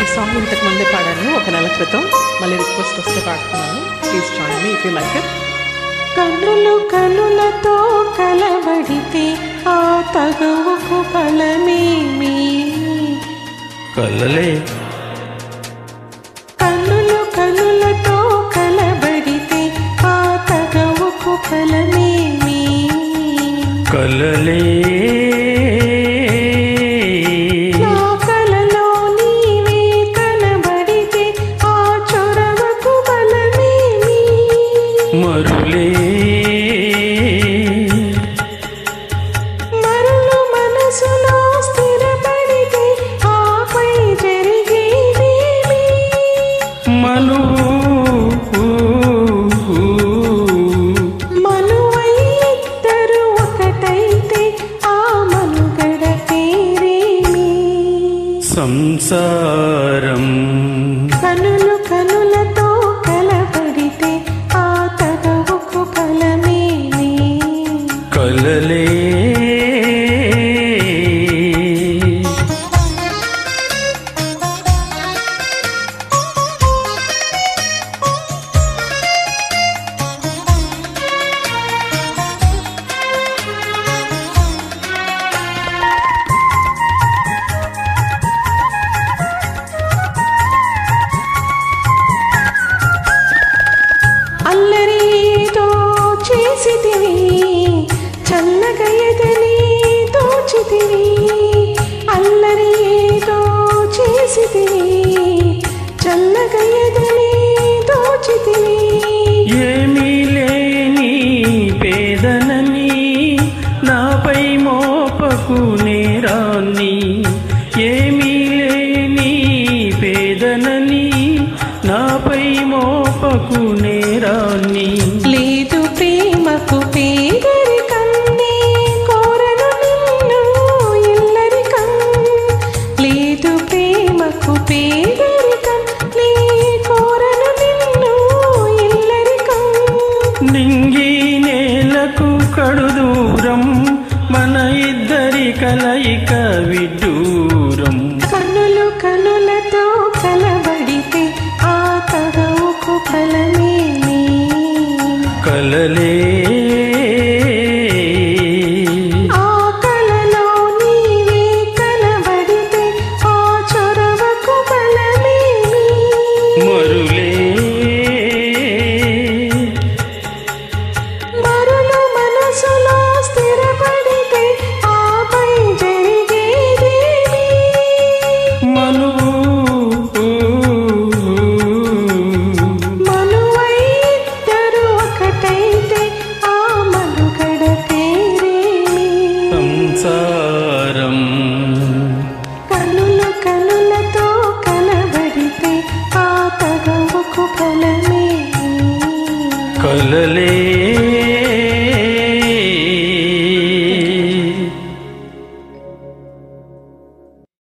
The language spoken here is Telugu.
సాంగ్ ఇంతకు ముందే పాడాను ఒక నెల క్రితం మళ్ళీ రిక్వెస్ట్ వస్తే పాడుతున్నాను please join me if you like it కన్నులు కనులతో కలబడితే ఆ తగవుకు ఫలమేమి కలలే కన్నులు కనులతో కలబడితే ఆ తగవుకు ఫలమేమి కలలే నా కలలో నీవే కనబడితే ఆ చొరవకు బలమేమి మరులే మరులు మనసులో స్థిరపడితే ఆపై జరిగేదేమి మనువు మనువై ఇద్దరు ఒకటైతే ఆ మనుగడ పేరేమి సంసారం కనులు కనులతో కలబడితే ఆ తగవుకు ఫలమేమి కలలే అల్లరితో చేసితివి చల్లగా ఎదని దోచితివి అల్లరితో చేసితివి చల్లగా ఎదని దోచితివి ఏమీ లేని పేదనని నాపై మోపకు నేరాన్ని ఏమీ లేని పేదనని నాపై మోపకు నేరాన్ని లేదు ప్రేమకు పేదరికన్నే కోరను నిన్ను ఇల్లరికం లేదు ప్రేమకు పేదరికం నీ కోరను నిన్ను ఇల్లరికం నింగి నేలకు కడు దూరం మన ఇద్దరి కలయిక విడ్డూరం కనులు కనులతో కలబడితే ఆ తగవుకు ఫలమేమి కలలే ఆ కలలో నీవే కనబడితే ఆ చొరవకు బలమేమి మరులే మరులు మనసులో స్థిరపడితే ఆపై జరిగేదేమి మనువు మనువై ఇద్దరు ఒకటైతే ఆ మనుగడ పేరేమి సంసారం కనులు కనులతో కలబడితే ఆ తగవుకు ఫలమేమి కలలే